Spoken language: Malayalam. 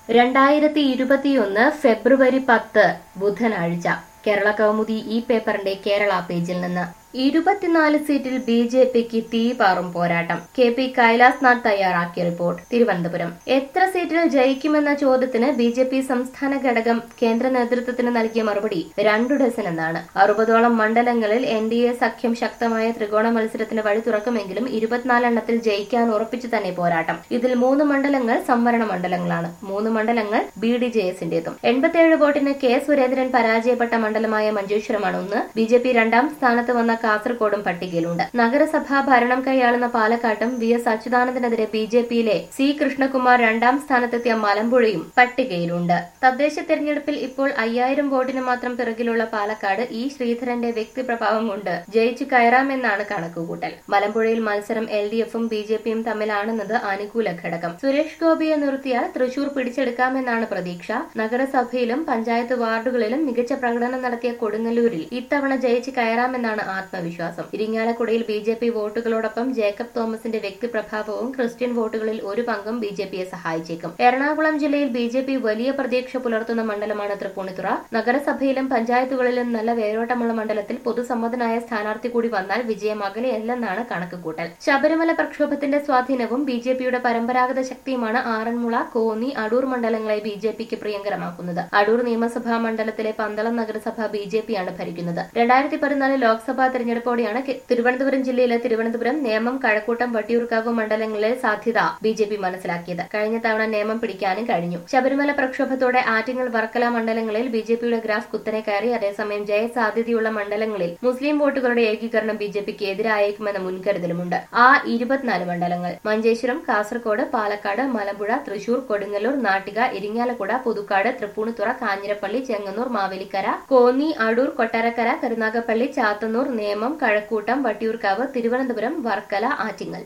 രണ്ടായിരത്തി ഇരുപത്തിയൊന്ന് ഫെബ്രുവരി പത്ത് ബുധനാഴ്ച കേരള കൗമുദി ഈ പേപ്പറിന്റെ കേരള പേജിൽ നിന്ന് ഇരുപത്തിനാല് സീറ്റിൽ ബി ജെ പിക്ക് തീ പാറും പോരാട്ടം കെ പി കൈലാസ് നാഥ് തയ്യാറാക്കിയ റിപ്പോർട്ട് തിരുവനന്തപുരം എത്ര സീറ്റിൽ ജയിക്കുമെന്ന ചോദ്യത്തിന് ബി ജെ പി സംസ്ഥാന ഘടകം കേന്ദ്ര നേതൃത്വത്തിന് നൽകിയ മറുപടി രണ്ടു ഡസൻ എന്നാണ് അറുപതോളം മണ്ഡലങ്ങളിൽ എൻ ഡി എ സഖ്യം ശക്തമായ ത്രികോണ മത്സരത്തിന് വഴി തുറക്കുമെങ്കിലും ഇരുപത്തിനാലെണ്ണത്തിൽ ജയിക്കാൻ ഉറപ്പിച്ചു തന്നെ പോരാട്ടം ഇതിൽ മൂന്ന് മണ്ഡലങ്ങൾ സംവരണ മണ്ഡലങ്ങളാണ് മൂന്ന് മണ്ഡലങ്ങൾ ബി ഡി ജെ എസിന്റേതും എൺപത്തിയേഴ് വോട്ടിന് കെ സുരേന്ദ്രൻ പരാജയപ്പെട്ട മണ്ഡലമായ മഞ്ചേശ്വരമാണ് ഒന്ന് ബി ജെ പി രണ്ടാം സ്ഥാനത്ത് വന്ന കാസർഗോഡും പട്ടികയിലുണ്ട് നഗരസഭാ ഭരണം കൈയാളുന്ന പാലക്കാട്ടും വി എസ് അച്യുതാനന്ദനെതിരെ ബി ജെ പിയിലെ സി കൃഷ്ണകുമാർ രണ്ടാം സ്ഥാനത്തെത്തിയ മലമ്പുഴയും പട്ടികയിലുണ്ട് തദ്ദേശ തെരഞ്ഞെടുപ്പിൽ ഇപ്പോൾ അയ്യായിരം വോട്ടിന് മാത്രം പിറകിലുള്ള പാലക്കാട് ഇ ശ്രീധരന്റെ വ്യക്തിപ്രഭാവം കൊണ്ട് ജയിച്ചു കയറാമെന്നാണ് കണക്കുകൂട്ടൽ മലമ്പുഴയിൽ മത്സരം എൽ ഡി എഫും ബി ജെ പിയും തമ്മിലാണെന്നത് അനുകൂല ഘടകം സുരേഷ് ഗോപിയെ നിർത്തിയാൽ തൃശൂർ പിടിച്ചെടുക്കാമെന്നാണ് പ്രതീക്ഷ നഗരസഭയിലും പഞ്ചായത്ത് വാർഡുകളിലും മികച്ച പ്രകടനം നടത്തിയ കൊടുങ്ങല്ലൂരിൽ ഇത്തവണ ജയിച്ചു കയറാമെന്നാണ് ആത്മവിശ്വാസം ഇരിങ്ങാലക്കുടയിൽ ബി ജെ പി വോട്ടുകളോടൊപ്പം ജേക്കബ് തോമസിന്റെ വ്യക്തിപ്രഭാവവും ക്രിസ്ത്യൻ വോട്ടുകളിൽ ഒരു പങ്കും ബി ജെ പിയെ സഹായിച്ചേക്കും എറണാകുളം ജില്ലയിൽ ബി ജെ പി വലിയ പ്രതീക്ഷ പുലർത്തുന്ന മണ്ഡലമാണ് തൃപ്പൂണിത്തുറ നഗരസഭയിലും പഞ്ചായത്തുകളിലും നല്ല വേരോട്ടമുള്ള മണ്ഡലത്തിൽ പൊതുസമ്മതനായ സ്ഥാനാർത്ഥി കൂടി വന്നാൽ വിജയം അകലെയല്ലെന്നാണ് കണക്കുകൂട്ടൽ ശബരിമല പ്രക്ഷോഭത്തിന്റെ സ്വാധീനവും ബി ജെ പിയുടെ പരമ്പരാഗത ശക്തിയുമാണ് ആറന്മുള കോന്നി അടൂർ മണ്ഡലങ്ങളെ ബി ജെ പിക്ക് പ്രിയങ്കരമാക്കുന്നത് അടൂർ നിയമസഭാ മണ്ഡലത്തിലെ പന്തളം നഗരസഭ ബി ജെ പിയാണ് ഭരിക്കുന്നത് രണ്ടായിരത്തി പതിനാല് ലോക്സഭാ തെരഞ്ഞെടുപ്പോടെയാണ് കെ- തിരുവനന്തപുരം ജില്ലയിലെ തിരുവനന്തപുരം നേമം കഴക്കൂട്ടം വട്ടിയൂർക്കാവ് മണ്ഡലങ്ങളിലെ സാധ്യത ബി ജെ പി മനസ്സിലാക്കിയത് കഴിഞ്ഞ തവണ നേമം പിടിക്കാനും കഴിഞ്ഞു ശബരിമല പ്രക്ഷോഭത്തോടെ ആറ്റിങ്ങൽ വർക്കല മണ്ഡലങ്ങളിൽ ബി ജെ പിയുടെ ഗ്രാഫ് കുത്തനെ കയറി അതേസമയം ജയസാധ്യതയുള്ള മണ്ഡലങ്ങളിൽ മുസ്ലിം വോട്ടുകളുടെ ഏകീകരണം ബി ജെ പിക്ക് എതിരായേക്കുമെന്ന മുൻകരുതലുമുണ്ട് ആ ഇരുപത്തിനാല് മണ്ഡലങ്ങൾ മഞ്ചേശ്വരം കാസർഗോഡ് പാലക്കാട് മലമ്പുഴ തൃശൂർ കൊടുങ്ങല്ലൂർ നാട്ടിക ഇരിങ്ങാലക്കുട പുതുക്കാട് തൃപ്പൂണിത്തുറ കാഞ്ഞിരപ്പള്ളി ചെങ്ങന്നൂർ മാവേലിക്കര കോന്നി അടൂർ കൊട്ടാരക്കര കരുനാഗപ്പള്ളി ചാത്തന്നൂർ നേമം കഴക്കൂട്ടം വട്ടിയൂർക്കാവ് തിരുവനന്തപുരം വർക്കല ആറ്റിങ്ങൽ